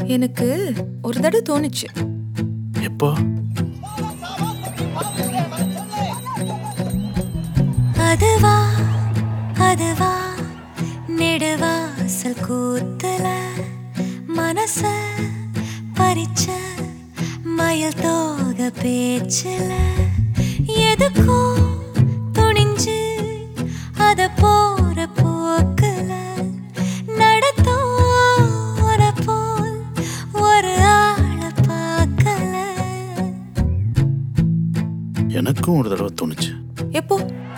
எனக்கு ஒரு தடவை தோணுச்சு எப்போ அதுவா அதுவா நெடுவாசல் கூத்துல மனச பறிச்ச மயில் தோக பேச்சுல எதுக்கோ துணிஞ்சு அத போற போக்குல நடத்தோ உன போல் ஒரு ஆள பார்க்கல எனக்கும் ஒரு தடவை தோணுச்சு எப்போ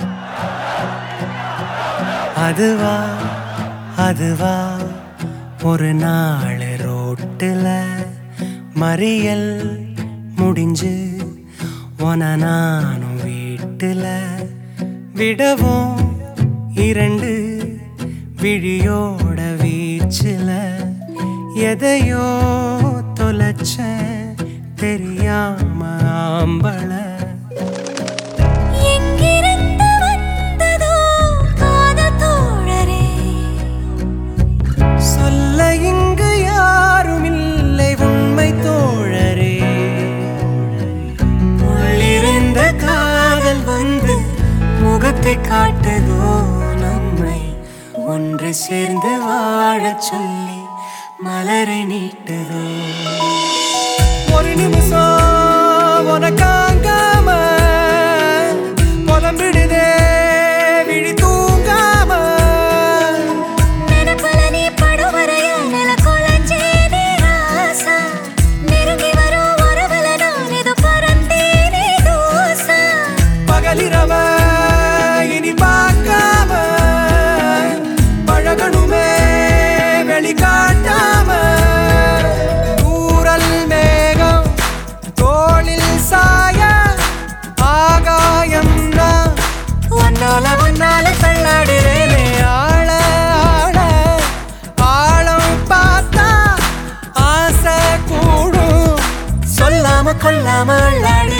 அதுவா அதுவா ஒரு நாள் ரோட்டுல மறியல் முடிஞ்சு உன நானும் வீட்டுல விடவும் இரண்டு விழியோட வீச்சுல எதையோ தொலைச்ச தெரியாம ஆம்பள எங்கிருந்து வந்ததோ காதல் தோழரே சொல்ல இங்கு யாரும் இல்லை உண்மை தோழரே உள்ளிருந்த காதல் வந்து முகத்தை காட்டுதோ நம்மை ஒன்று சேர்ந்து வாழச் சொல்லி மலரை நீட்டுதோ ஒரு நிமிஷம் உனக்காங்காம புலம்பிடுதே விழி தூங்காம நினைப்புல நீ படுவரையா நில குழஞ்சேனே ராசா நெருங்கி வரும் உறவுல நான் இது பறந்தேனே தோசா பகலிரவ இனி பார்க்காம பழகணுமே வெளிக்காட்டாம தூரல் மேகம் தோளில் சாய ஆகாயம் நான் ஒன்னால ஒன்னால தள்ளாடுறேனே ஆள ஆள ஆழம் பார்த்தா ஆசை கூடும் சொல்லாம கொல்லாம அள்ளாடு